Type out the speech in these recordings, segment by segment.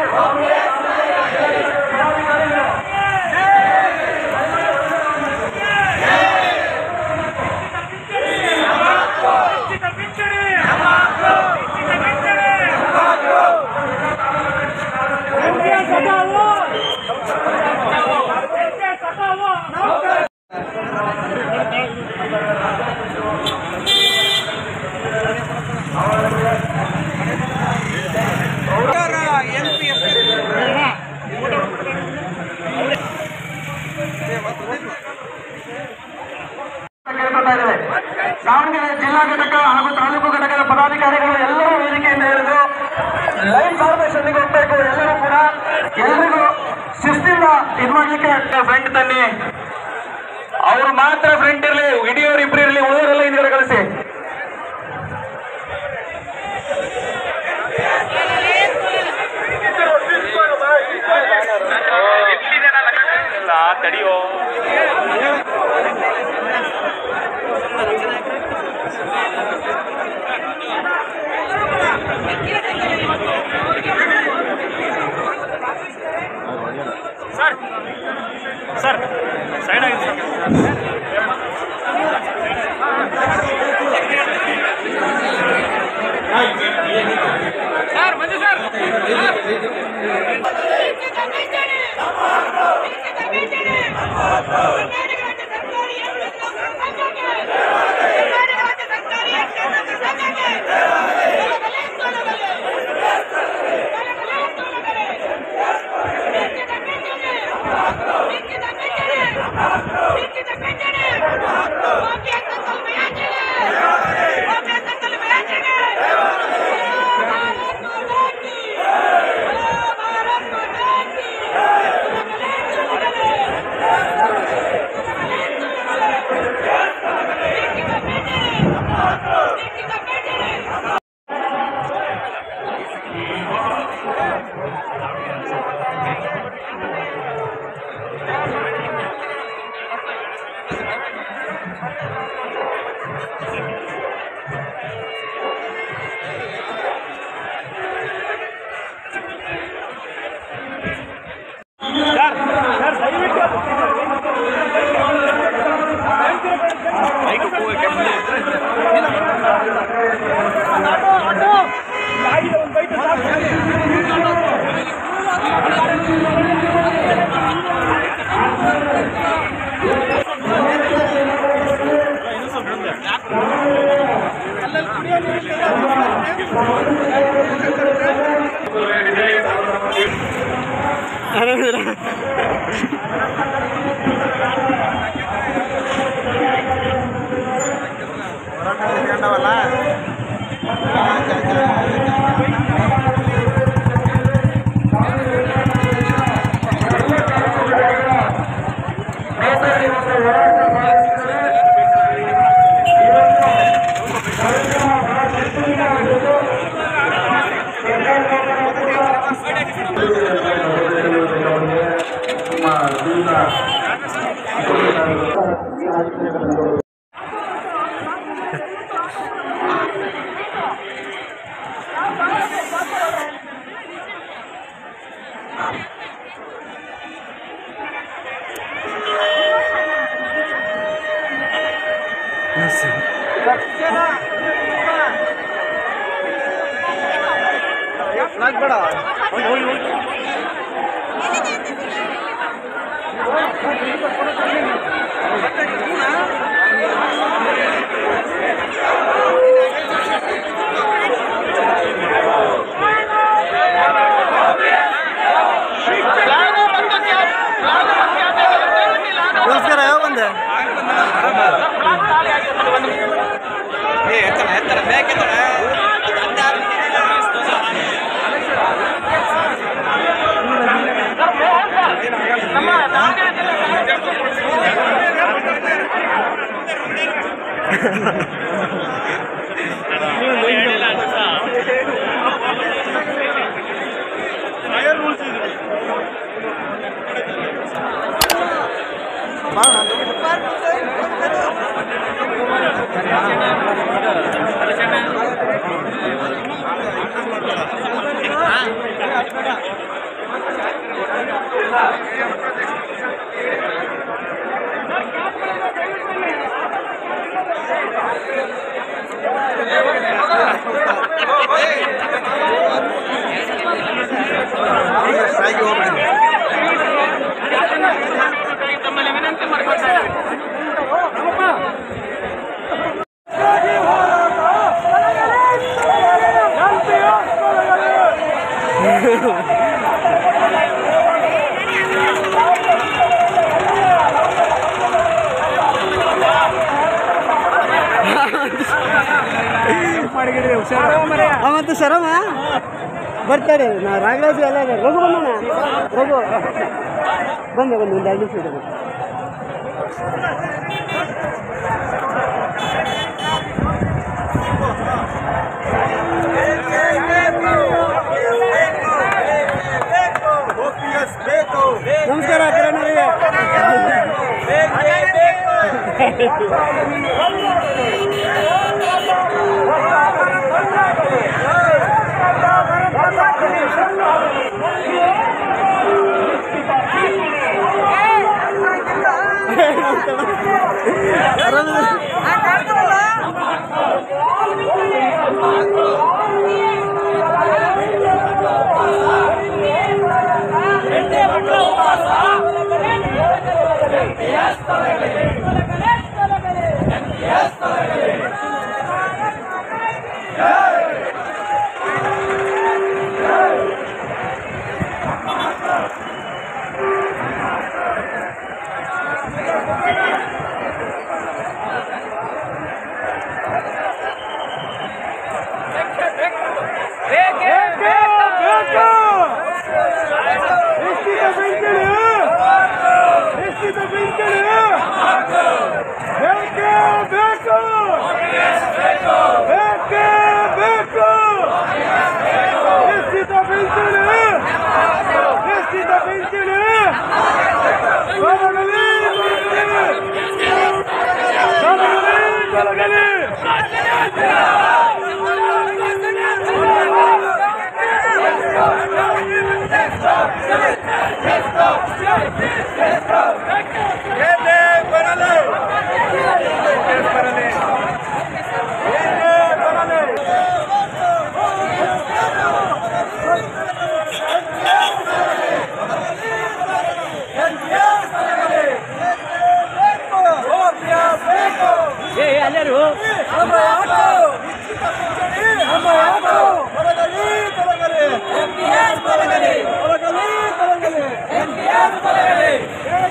ಕೇಳ್ಕೊತಾ ಇದ್ದೇವೆ ದಾವಣಗೆರೆ ಜಿಲ್ಲಾ ಘಟಕ ಹಾಗೂ ತಾಲೂಕು ಘಟಕದ ಪದಾಧಿಕಾರಿಗಳು ಎಲ್ಲರೂ ವೇದಿಕೆಯಿಂದ ಹಿಡಿದು ಲೈನ್ ಫಾರ್ಮೇಶನ್ಗೆ ಹೋಗ್ಬೇಕು ಎಲ್ಲರೂ ಕೂಡ ಎಲ್ರಿಗೂ ಶಿಸ್ತಿಂದ ಇದ್ ಮಾಡ್ಲಿಕ್ಕೆ ಫ್ರೆಂಡ್ ತನ್ನಿ ಅವ್ರು ಮಾತ್ರ ಫ್ರೆಂಡ್ ಇರಲಿ ಹಿಡಿಯೋರು ಇಬ್ರು ಇರಲಿ ಉಳಿಯೋರೆಲ್ಲ ಹಿಂದ್ಗಡೆ ಕಳಿಸಿ ತಡಿಯೋ ಸರ್ ಸರ್ ಸೈಡ್ ಆಗಿ sir sir Manju sir sir sir ದಯವಿಟ್ಟು ನಮಸ್ಕಾರ ಯಾವ ಬಂದೆ ಅವತ್ತು ಸರಮ ಬರ್ತಾರೆ ನಾ ರಾಘರಾಜ್ ಎಲ್ಲ ಇದೆ. ರಘು ಬಂದಣ ರಘು ಬಂದೆ ಬಂದೆ ಒಂದು ಐದು ನಿಮಿಷ ಇದೆ ನಮಸ್ಕಾರ ಕಿರಣ್ ಅವರಿಗೆ ತೊಲಗಲಿ ತೊಲಗಲಿ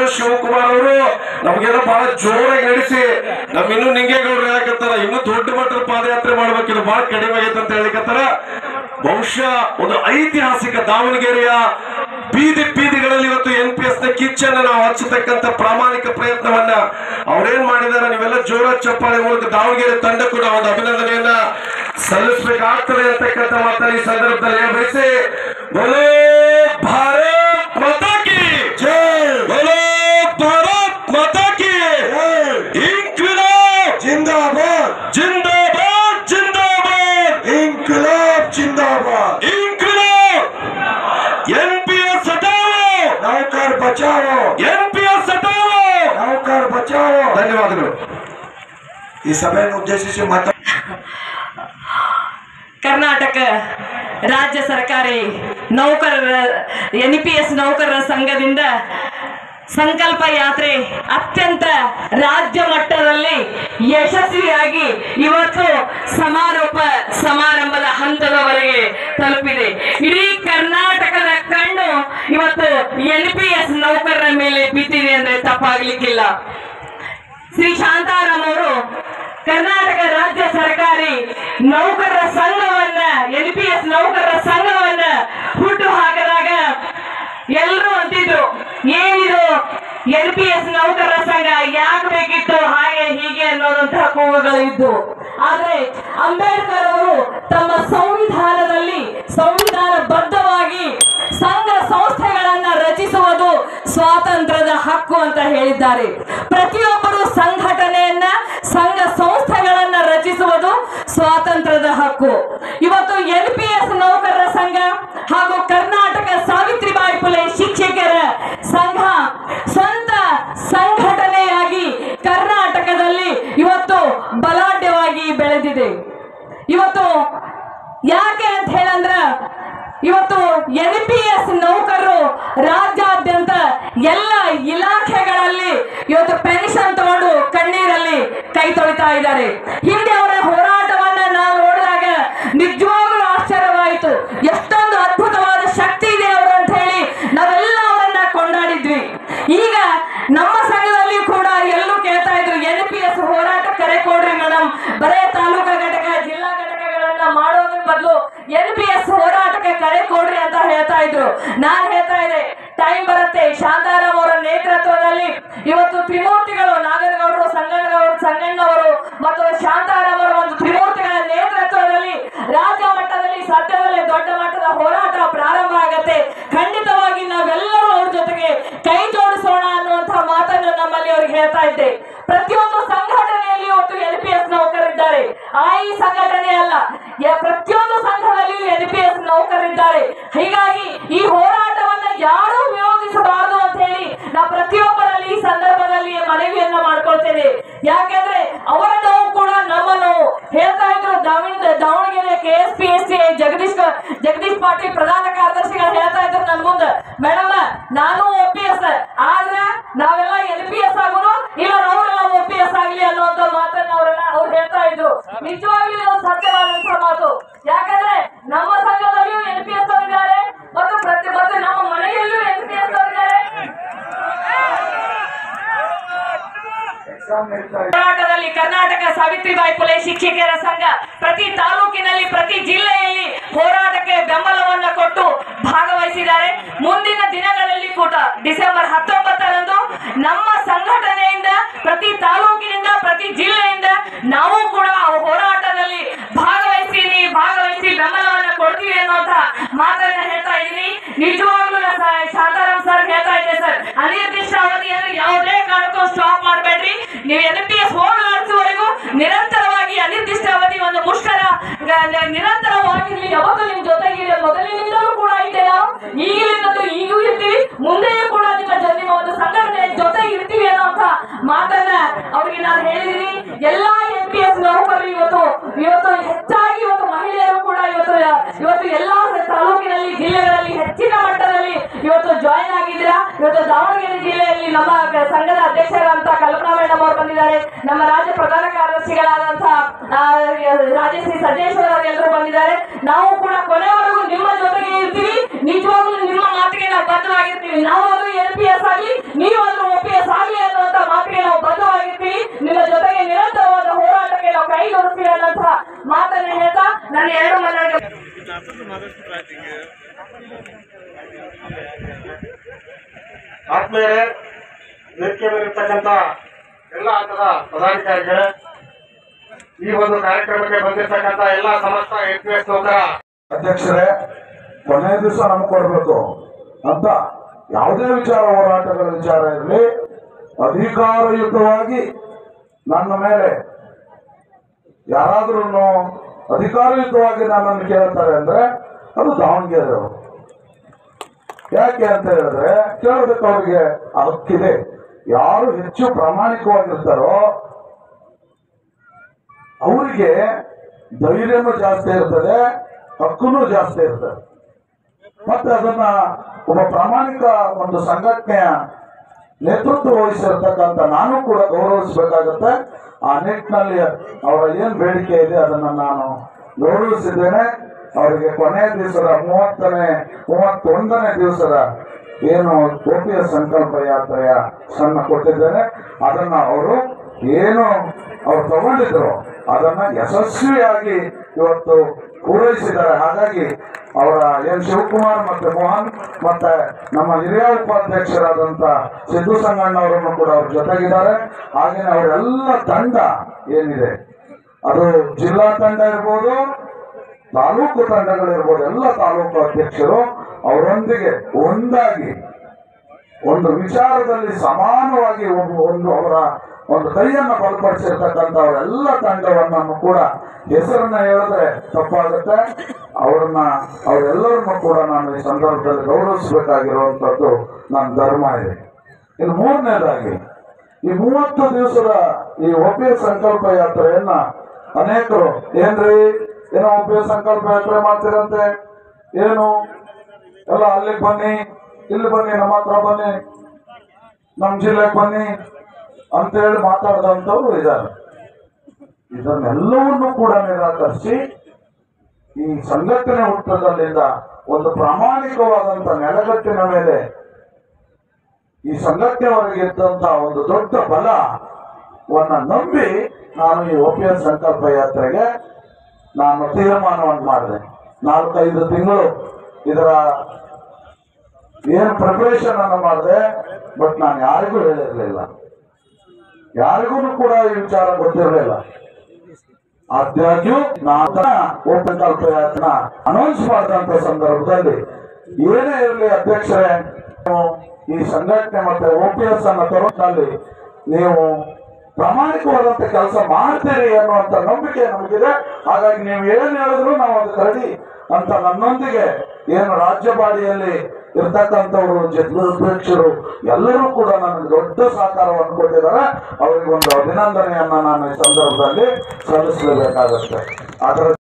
ಶಿವಕುಮಾರ್ ಅವರು ನಮಗೆಲ್ಲ ಬಹಳ ಜೋರಾಗಿ ನಡೆಸಿ ನಮ್ ಇನ್ನು ನಿಂಗೇಗೌಡರು ಹೇಳಕತ್ತಾರ ಇನ್ನು ದೊಡ್ಡ ಮಟ್ಟದ ಪಾದಯಾತ್ರೆ ಮಾಡ್ಬೇಕು ಇದು ಬಹಳ ಕಡಿಮೆ ಆಗೈತೆ ಅಂತ ಹೇಳಿಕತ್ತಾರ ಬಹುಶಃ ಒಂದು ಐತಿಹಾಸಿಕ ದಾವಣಗೆರೆಯ ಬೀದಿ ಬೀದಿಗಳಲ್ಲಿ ಇವತ್ತು ಎನ್ ಪಿ ಎಸ್ ನ ಕಿಚ್ಚನ್ನ ನಾವು ಹಚ್ಚತಕ್ಕಂತ ಪ್ರಾಮಾಣಿಕ ಪ್ರಯತ್ನವನ್ನ ಅವ್ರೇನ್ ಮಾಡಿದಾರೆ ನೀವೆಲ್ಲ ಜೋರ ಚಪ್ಪಾಳೆ ಮೂಲಕ ದಾವಣಗೆರೆ ತಂಡ ಕೂಡ ಒಂದು ಅಭಿನಂದನೆಯನ್ನ ಸಲ್ಲಿಸಬೇಕಾಗ್ತದೆ ಅಂತಕ್ಕಂಥ ಮಾತನ್ನ ಈ ಸಂದರ್ಭದಲ್ಲಿ ಹೇಳ ಬಯಸಿ ಬೋಲೋ ಭಾರತ್ ಮಾತಾ ಕಿ ಬೋಲೋ ಭಾರತ್ ಮಾತಾ ಕಿ ಇನ್ಕ್ವಿಲಾಬ್ जिंदाबाद ಜಿಂದಾಬಾದ್ ಜಿಂದಾಬಾದ್ इंकलाब जिंदाबाद ಇನ್ಕ್ವಿಲಾಬ್ ಎನ್ ಪಿ ಎಸ್ ಹಟಾವೋ नौकर बचाओ ಎನ್ ಪಿ ಎಸ್ ಹಟಾವೋ नौकर बचाओ ಧನ್ಯವಾದಗಳು ಈ ಸಭೆಯನ್ನು ಉದ್ದೇಶಿಸಿ ಮಾತಾ ಕರ್ನಾಟಕ ರಾಜ್ಯ ಸರ್ಕಾರಿ ನೌಕರರ ಎನ್ ಪಿ ಎಸ್ ನೌಕರರ ಸಂಘದಿಂದ ಸಂಕಲ್ಪ ಯಾತ್ರೆ ಅತ್ಯಂತ ರಾಜ್ಯ ಮಟ್ಟದಲ್ಲಿ ಯಶಸ್ವಿಯಾಗಿ ಇವತ್ತು ಸಮಾರೋಪ ಸಮಾರಂಭದ ಹಂತದವರೆಗೆ ತಲುಪಿದೆ ಇಡೀ ಕರ್ನಾಟಕದ ಕಣ್ಣು ಇವತ್ತು ಎನ್ ಪಿ ಎಸ್ ನೌಕರರ ಮೇಲೆ ಬಿದ್ದಿದೆ ಅಂದ್ರೆ ತಪ್ಪಾಗ್ಲಿಕ್ಕಿಲ್ಲ ಶ್ರೀ ಶಾಂತಾರಾಮ್ ಅವರು ಕರ್ನಾಟಕ ರಾಜ್ಯ ಸರ್ಕಾರಿ ನೌಕರರ ಸಂಘವನ್ನ ಎನ್ ಪಿ ಎಸ್ ನೌಕರರ ಸಂಘವನ್ನ ಹುಟ್ಟು ಹಾಕಿದಾಗ ಎಲ್ಲರೂ ಅಂತಿದ್ರು ಏನಿದು ಎನ್ ಪಿ ಎಸ್ ನೌಕರರ ಸಂಘ ಯಾಕೆ ಬೇಕಿತ್ತು ಹಾಗೆ ಹೀಗೆ ಅನ್ನೋದಂತಹ ಕೂಗುಗಳು ಇದ್ದು ಆದ್ರೆ ಅಂಬೇಡ್ಕರ್ ಅವರು ತಮ್ಮ ಸಂವಿಧಾನದಲ್ಲಿ ಸಂವಿಧಾನಬದ್ಧವಾಗಿ ಸಂಘ ಸಂಸ್ಥೆಗಳನ್ನ ರಚಿಸುವುದು ಸ್ವಾತಂತ್ರ್ಯದ ಹಕ್ಕು ಅಂತ ಹೇಳಿದ್ದಾರೆ ಪ್ರತಿಯೊಬ್ಬರು ಸಂಘಟನೆಯನ್ನ ಸಂಘ ಸಂಸ್ಥೆಗಳನ್ನ ರಚಿಸುವುದು ಸ್ವಾತಂತ್ರ್ಯದ ಹಕ್ಕು ಇವತ್ತು ಎನ್ ಪಿ ಎಸ್ ನೌಕರರ ಸಂಘ ಹಾಗೂ ಕರ್ನಾಟಕ ಸಾವಿತ್ರಿಬಾಯಿ ಫುಲೆ ಶಿಕ್ಷಕರ ಸಂಘ ಸ್ವಂತ ಸಂಘಟನೆಯಾಗಿ ಕರ್ನಾಟಕದಲ್ಲಿ ಇವತ್ತು ಬಲಾಢ್ಯವಾಗಿ ಬೆಳೆದಿದೆ ಇವತ್ತು ಯಾಕೆ ಅಂತ ಹೇಳಂದ್ರ ಇವತ್ತು ಎನ್ ಪಿ ಎಸ್ ನೌಕರರು ರಾಜ್ಯಾದ್ಯಂತ ಎಲ್ಲ ಇಲಾಖೆಗಳಲ್ಲಿ ಇವತ್ತು ಪೆನ್ಷನ್ ತಗೊಂಡು ಕಣ್ಣೀರಲ್ಲಿ ಕೈ ತೊಳಿತಾ ಇದ್ದಾರೆ ಹಿಂದೆ ಅವರ ಹೋರಾಟವನ್ನ ನಾವು ನೋಡಿದಾಗ ನಿಜವಾಗ್ಲೂ ಆಶ್ಚರ್ಯವಾಯಿತು ಎಷ್ಟೊಂದು ಅದ್ಭುತವಾದ ಶಕ್ತಿ ಇದೆ ಅವರು ಅಂತ ಹೇಳಿ ನಾವೆಲ್ಲ ಅವರನ್ನ ಕೊಂಡಾಡಿದ್ವಿ ಈಗ ನಮ್ಮ ಸಂಘದಲ್ಲಿ ಕೂಡ ಎಲ್ಲೂ ಕೇಳ್ತಾ ಇದ್ರು ಎನ್ ಪಿ ಎಸ್ ಹೋರಾಟ ಕರೆ ಕೊಡ್ರಿ ಮೇಡಮ್ ಬರೇ ತಾಲೂಕಾ ಘಟಕ ಜಿಲ್ಲಾ ಘಟಕಗಳನ್ನ ಮಾಡೋದ್ರ ಬದಲು ಎನ್ ಪಿ ಎಸ್ ಹೋರಾಟಕ್ಕೆ ಕರೆ ಕೊಡ್ರಿ ಅಂತ ಹೇಳ್ತಾ ಇದ್ರು ನಾನ್ ಹೇಳ್ತಾ ಇದ್ದೆ ಟೈಮ್ ಬರುತ್ತೆ ಶಾಂತಾರಾಮ್ ಅವರ ನೇತೃತ್ವದಲ್ಲಿ ಇವತ್ತು ತ್ರಿಮೂರ್ತಿಗಳು ನಾಗರಗೌಡರು ಸಂಗಣ್ಣಗೌಡರು ಸಂಗಣ್ಣವರು ಮತ್ತು ಶಾಂತಾರಾಮ್ ಅವರ ಒಂದು ತ್ರಿಮೂರ್ತಿಗಳ ನೇತೃತ್ವದಲ್ಲಿ ರಾಜ್ಯ ಮಟ್ಟದಲ್ಲಿ ಸದ್ಯದಲ್ಲೇ ದೊಡ್ಡ ಮಟ್ಟದ ಹೋರಾಟ ಪ್ರಾರಂಭ ಆಗತ್ತೆ ಖಂಡಿತವಾಗಿ ನಾವೆಲ್ಲರೂ ಅವ್ರ ಜೊತೆಗೆ ಕೈ ಜೋಡಿಸೋಣ ಅನ್ನುವಂತಹ ಮಾತನ್ನು ನಮ್ಮಲ್ಲಿ ಅವ್ರಿಗೆ ಹೇಳ್ತಾ ಇದ್ದೆ ಪ್ರತಿಯೊಂದು ಸಂಘಟನೆಯಲ್ಲಿ ಇವತ್ತು ಎನ್ ಪಿ ಎಸ್ ನೌಕರಿದ್ದಾರೆ ಆ ಈ ಸಂಘಟನೆ ಅಲ್ಲ ಯ- ಪ್ರತಿಯೊಂದು ಸಂಘದಲ್ಲಿಯೂ ಎನ್ ಪಿ ಎಸ್ ನೌಕರಿದ್ದಾರೆ ಹೀಗಾಗಿ ಈ ಹೋರಾಟವನ್ನ ಯಾರೂ ವಿರೋಧಿಸಬಾರದು ಅಂತ ಹೇಳಿ ನಾ ಪ್ರತಿಯೊಬ್ಬರಲ್ಲಿ ಈ ಸಂದರ್ಭದಲ್ಲಿ ಮನವಿಯನ್ನ ಮಾಡ್ಕೊಳ್ತೇನೆ ಯಾಕೆಂದ್ರೆ ಅವರ ನೋವು ಕೂಡ ನಮ್ಮ ನೋವು ಹೇಳ್ತಾ ಇದ್ರು Davanagere Davanagere K S P S C Jagadish Jagadish Patil ಪ್ರಧಾನ ಕಾರ್ಯದರ್ಶಿಗಳು ಹೇಳ್ತಾ ಇದ್ರು ನನ್ ಮುಂದೆ ಮೇಡಮ್ ನಾನು ಒ ಪಿ ಎಸ್ ಆದ್ರೆ ನಾವೆಲ್ಲ ಎನ್ ಪಿ ಎಸ್ ಆಗೋನು ಇಲ್ಲ ಅವರೆಲ್ಲ ಒ ಪಿ ಎಸ್ ಆಗ್ಲಿ ಅನ್ನುವಂತ ಮಾತನ್ನ ಅವರೆಲ್ಲ ಅವ್ರು ಹೇಳ್ತಾ ಇದ್ರು ನಿಜವಾಗ್ಲೂ ಇದು ಸತ್ಯವಾದಂತಹ ಮಾತು ಯಾಕಂದ್ರೆ ನಮ್ಮ ಸಂಘದಲ್ಲಿಯೂ ಎನ್ ಪಿ ಎಸ್ ಅವರಿದ್ದಾರೆ ಮತ್ತು ಪ್ರತಿ ಮತ್ತು ನಮ್ಮ ಮನೆಯಲ್ಲಿಯೂ ಎನ್ ಪಿ ಎಸ್ ಅವರಿದ್ದಾರೆ ಹೋರಾಟದಲ್ಲಿ ಕರ್ನಾಟಕ ಸಾವಿತ್ರಿಬಾಯಿ ಫುಲೆ ಶಿಕ್ಷಕಿಯರ ಸಂಘ ಪ್ರತಿ ತಾಲೂಕಿನಲ್ಲಿ ಪ್ರತಿ ಜಿಲ್ಲೆಯಲ್ಲಿ ಹೋರಾಟಕ್ಕೆ ಬೆಂಬಲವನ್ನ ಕೊಟ್ಟು ಭಾಗವಹಿಸಿದ್ದಾರೆ ಮುಂದಿನ ದಿನಗಳಲ್ಲಿ ಕೂಡ ಡಿಸೆಂಬರ್ ಹತ್ತೊಂಬತ್ತರಂದು ನಮ್ಮ ಸಂಘಟನೆಯಿಂದ ಪ್ರತಿ ತಾಲೂಕಿನಿಂದ ಪ್ರತಿ ಜಿಲ್ಲೆಯಿಂದ ನಾವು ಕೂಡ ಆ ಹೋರಾಟದಲ್ಲಿ ಭಾಗವಹಿಸ್ತೀನಿ ಭಾಗವಹಿಸಿ ಬೆಂಬಲವನ್ನ ಕೊಡ್ತೀವಿ ಅನ್ನುವಂತ ಮಾತನ್ನ ಹೇಳ್ತಾ ಇದ್ದೀನಿ ನಿಜವಾಗ್ಲೂ ನಾ ಸ- ಶಾಂತಾರಾಮ್ ಸರ್ ಹೇಳ್ತಾ ಇದ್ದೆ ಸರ್ ಅನಿರ್ದಿಷ್ಟ ಅವಧಿಯನ್ನು ಯಾವುದೇ ಕಾರಣಕ್ಕೂ ಸ್ಟಾಪ್ ಮಾಡಬೇಡ್ರಿ ನೀವು ಎನ್ ಪಿ ಎಸ್ ಹೋಗಲಾಡಿಸುವವರೆಗೂ ನಿರಂತರವಾಗಿ ಅನಿರ್ದಿಷ್ಟ ಅವಧಿ ಒಂದು ಮುಷ್ಕರ ಗ- ನ- ನಿರಂತರವಾಗಿರ್ಲಿ ಯಾವಾಗಲೂ ನಿಮ್ ಜೊತೆಗಿರಿ ಮೊದಲಿನಿಂದಲೂ ಕೂಡ ಇದ್ದೆ ನಾವು ಈಗಲಿಂದಲೂ ಈಗೂ ಇರ್ತೀವಿ ಮುಂದೆಯೂ ಕೂಡ ನಿಮ್ಮ ಜೊ- ನಿಮ್ಮ ಒಂದು ಸಂಘಟನೆ ಜೊತೆ ಇರ್ತೀವಿ ಅನ್ನೋಂತ ಮಾತನ್ನ ಅವ್ರಿಗೆ ನಾನು ಹೇಳಿದೀನಿ ಎಲ್ಲಾ ಎನ್ ಪಿ ಎಸ್ ನೌಕರರು ಇವತ್ತು ಇವತ್ತು ಹೆಚ್ಚಾಗಿ ಇವತ್ತು ಮಹಿಳೆಯರು ಕೂಡ ಇವತ್ತು ಇವತ್ತು ಎಲ್ಲಾ ತಾಲೂಕಿನಲ್ಲಿ ಜಿಲ್ಲೆಗಳಲ್ಲಿ ಹೆಚ್ಚಿನ ಮಟ್ಟದಲ್ಲಿ ಇವತ್ತು ಜಾಯಿನ್ ಆಗಿದ್ದೀರಾ ಇವತ್ತು ದಾವಣಗೆರೆ ಜಿಲ್ಲೆಯಲ್ಲಿ ನಮ್ಮ ಕ- ಸಂಘದ ಅಧ್ಯಕ್ಷರಾದಂತ ಕಲ್ಪನಾ ಮೇಡಮ್ ಅವರು ಬಂದಿದ್ದಾರೆ ನಮ್ಮ ರಾಜ್ಯ ಪ್ರಧಾನ ಕಾರ್ಯದರ್ಶಿಗಳಾದಂತಹ ಆ, ರಾಜಶ್ರೀ ಸಜ್ಜೇಶ್ವರ ಅವರು ಎಲ್ಲರೂ ಬಂದಿದ್ದಾರೆ ನಾವು ಕೂಡ ಕೊನೆವರೆಗೂ ನಿಮ್ಮ ಜೊತೆಗೆ ಇರ್ತೀವಿ ನಿಜವಾಗ್ಲೂ ನಿಮ್ಮ ಮಾತಿಗೆ ನಾವು ಬದ್ಧವಾಗಿರ್ತೀವಿ ನಾವಾದ್ರೂ ಎಲ್ ಪಿ ಎಸ್ ಆಗಲಿ ನೀವಾದ್ರೂ ಒ ಪಿ ಎಸ್ ಆಗಲಿ ಅನ್ನುವಂತ ಮಾತಿಗೆ ನಾವು ಬದ್ಧವಾಗಿರ್ತೀವಿ ನಿಮ್ಮ ಜೊತೆಗೆ ನಿರಂತರವಾದ ಹೋರಾಟಕ್ಕೆ ನಾವು ಕೈಗೊಳಿಸ್ತೀವಿ ಅನ್ನೋಂತಹ ಮಾತನ್ನ ಹೇಳ್ತಾ ನನ್ನ ಎರಡು ಮನೆಗೆ ಆತ್ಮೀಯರೇ ವೇದಿಕೆ ಮೇಲಿರ್ತಕ್ಕಂಥ ಎಲ್ಲ ಹಂತದ ಪದಾಧಿಕಾರಿಗಳೇ ಈ ಒಂದು ಕಾರ್ಯಕ್ರಮಕ್ಕೆ ಬಂದಿರತಕ್ಕಂಥ ಎಲ್ಲ ಸಮಸ್ತ ಎನ್ ಪಿ ಎಸ್ ನೌಕರ ಅಧ್ಯಕ್ಷರೇ ಕೊನೆಯ ದಿವಸ ನಮ್ಗೆ ಕೊಡಬೇಕು ಅಂತ ಯಾವುದೇ ವಿಚಾರ ಹೋರಾಟಗಳ ವಿಚಾರ ಇರಲಿ ಅಧಿಕಾರಯುತವಾಗಿ ನನ್ನ ಮೇಲೆ ಯಾರಾದ್ರೂ ಅಧಿಕಾರಯುತವಾಗಿ ನನ್ನನ್ನು ಕೇಳ್ತಾರೆ ಅಂದ್ರೆ ಅದು ದಾವಣಗೆರೆ ಅವರು ಯಾಕೆ ಅಂತ ಹೇಳಿದ್ರೆ ಕೇಳೋದಕ್ಕೆ ಅವ್ರಿಗೆ ಹಕ್ಕಿದೆ ಯಾರು ಹೆಚ್ಚು ಪ್ರಾಮಾಣಿಕವಾಗಿರ್ತಾರೋ ಅವರಿಗೆ ಧೈರ್ಯನೂ ಜಾಸ್ತಿ ಇರ್ತದೆ ಹಕ್ಕುನೂ ಜಾಸ್ತಿ ಇರ್ತದೆ ಮತ್ತೆ ಅದನ್ನ ಒಬ್ಬ ಪ್ರಾಮಾಣಿಕ ಒಂದು ಸಂಘಟನೆಯ ನೇತೃತ್ವ ವಹಿಸಿರ್ತಕ್ಕಂಥ ನಾನು ಕೂಡ ಗೌರವಿಸಬೇಕಾಗತ್ತೆ ಆ ನಿಟ್ಟಿನಲ್ಲಿ ಅವರ ಏನ್ ಬೇಡಿಕೆ ಇದೆ ಅದನ್ನ ನಾನು ಗೌರವಿಸಿದ್ದೇನೆ ಅವರಿಗೆ ಕೊನೆಯ ದಿವಸದ ಮೂವತ್ತನೇ ಮೂವತ್ತೊಂದನೇ ದಿವಸದ ಏನು ಗೋಪಿಯ ಸಂಕಲ್ಪ ಯಾತ್ರೆಯ ಸಣ್ಣ ಕೊಟ್ಟಿದ್ದೇನೆ ಅದನ್ನ ಅವರು ಏನು ಅವ್ರು ತಗೊಂಡಿದ್ರು ಅದನ್ನ ಯಶಸ್ವಿಯಾಗಿ ಇವತ್ತು ಪೂರೈಸಿದ್ದಾರೆ ಹಾಗಾಗಿ ಅವರ ಎನ್ ಶಿವಕುಮಾರ್ ಮತ್ತೆ ಮೋಹನ್ ಮತ್ತೆ ನಮ್ಮ ಹಿರಿಯ ಉಪಾಧ್ಯಕ್ಷರಾದಂತ ಸಿದ್ದು ಸಂಗಣ್ಣವರನ್ನು ಕೂಡ ಅವ್ರ ಜೊತೆಗಿದ್ದಾರೆ ಹಾಗೇನೆ ಅವರೆಲ್ಲ ತಂಡ ಏನಿದೆ ಅದು ಜಿಲ್ಲಾ ತಂಡ ಇರ್ಬೋದು ತಾಲೂಕು ತಂಡಗಳಿರ್ಬೋದು ಎಲ್ಲ ತಾಲೂಕು ಅಧ್ಯಕ್ಷರು ಅವರೊಂದಿಗೆ ಒಂದಾಗಿ ಒಂದು ವಿಚಾರದಲ್ಲಿ ಸಮಾನವಾಗಿ ಒಂದು ಒಂದು ಅವರ ಒಂದು ಕೈಯನ್ನು ಬಲಪಡಿಸಿರ್ತಕ್ಕಂಥ ಅವರೆಲ್ಲ ತಂಡವನ್ನು ಕೂಡ ಹೆಸರನ್ನ ಹೇಳಿದ್ರೆ ತಪ್ಪಾಗುತ್ತೆ ಅವರನ್ನ ಅವರೆಲ್ಲರನ್ನು ಕೂಡ ನಾನು ಈ ಸಂದರ್ಭದಲ್ಲಿ ಗೌರವಿಸಬೇಕಾಗಿರುವಂತದ್ದು ನನ್ನ ಧರ್ಮ ಇದೆ ಇನ್ನು ಮೂರನೇದಾಗಿ ಈ ಮೂವತ್ತು ದಿವಸದ ಈ ಒಪ್ಪಿಗೆ ಸಂಕಲ್ಪ ಯಾತ್ರೆಯನ್ನ ಅನೇಕರು ಏನ್ರಿ ಏನೋ ಒಪ್ಪಿಗೆ ಸಂಕಲ್ಪ ಯಾತ್ರೆ ಮಾಡ್ತೀರಂತೆ ಏನು ಎಲ್ಲ ಅಲ್ಲಿಗೆ ಬನ್ನಿ ಇಲ್ಲಿ ಬನ್ನಿ ನಮ್ಮ ಹತ್ರ ಬನ್ನಿ ನಮ್ಮ ಜಿಲ್ಲೆಗೆ ಬನ್ನಿ ಅಂತ ಹೇಳಿ ಮಾತಾಡಿದಂಥವ್ರು ಇದ್ದಾರೆ ಇದನ್ನೆಲ್ಲವನ್ನೂ ಕೂಡ ನಿರಾಕರಿಸಿ ಈ ಸಂಘಟನೆ ಹುಟ್ಟದಲ್ಲಿಂದ ಒಂದು ಪ್ರಾಮಾಣಿಕವಾದಂತ ನೆಲಗಟ್ಟಿನ ಮೇಲೆ ಈ ಸಂಘಟನೆವರೆಗೆ ಇದ್ದಂತ ಒಂದು ದೊಡ್ಡ ಬಲವನ್ನ ನಂಬಿ ನಾನು ಈ ಒಪಿಎಸ್ ಸಂಕಲ್ಪ ಯಾತ್ರೆಗೆ ನಾನು ತೀರ್ಮಾನವನ್ನು ಮಾಡಿದೆ ನಾಲ್ಕೈದು ತಿಂಗಳು ಇದರ ಏನು ಪ್ರಿಪರೇಷನ್ ಅನ್ನು ಮಾಡಿದೆ ಬಟ್ ನಾನು ಯಾರಿಗೂ ಹೇಳಿರ್ಲಿಲ್ಲ ಯಾರಿಗೂ ಕೂಡ ಈ ವಿಚಾರ ಗೊತ್ತಿರಲಿಲ್ಲ ಆದಾಗ್ಯೂ ನಾನು ಓಪನ್ ಕಲ್ಪ ಯಾತ್ನ ಅನೌನ್ಸ್ ಮಾಡಿದಂತ ಸಂದರ್ಭದಲ್ಲಿ ಏನೇ ಇರಲಿ ಅಧ್ಯಕ್ಷರೇ ನೀವು ಈ ಸಂಘಟನೆ ಮತ್ತೆ ಓಪಿಎಸ್ ಅನ್ನ ತರೋದ್ರಲ್ಲಿ ನೀವು ಪ್ರಾಮಾಣಿಕವಾದಂತ ಕೆಲಸ ಮಾಡ್ತೀರಿ ಅನ್ನುವಂತ ನಂಬಿಕೆ ನಮಗಿದೆ ಹಾಗಾಗಿ ನೀವು ಏನ್ ಹೇಳಿದ್ರು ನಾವು ಅದಕ್ಕೆ ರೆಡಿ ಅಂತ ನನ್ನೊಂದಿಗೆ ಏನು ರಾಜ್ಯಪಾಡಿಯಲ್ಲಿ ಇರ್ತಕ್ಕಂಥವ್ರು ಜಿಲ್ಲಾಧ್ಯಕ್ಷರು ಎಲ್ಲರೂ ಕೂಡ ನನಗೆ ದೊಡ್ಡ ಸಹಕಾರವನ್ನು ಕೊಟ್ಟಿದ್ದಾರೆ ಅವರಿಗೆ ಒಂದು ಅಭಿನಂದನೆಯನ್ನ ನಾನು ಈ ಸಂದರ್ಭದಲ್ಲಿ ಸಲ್ಲಿಸಲೇಬೇಕಾಗುತ್ತೆ ಅದರ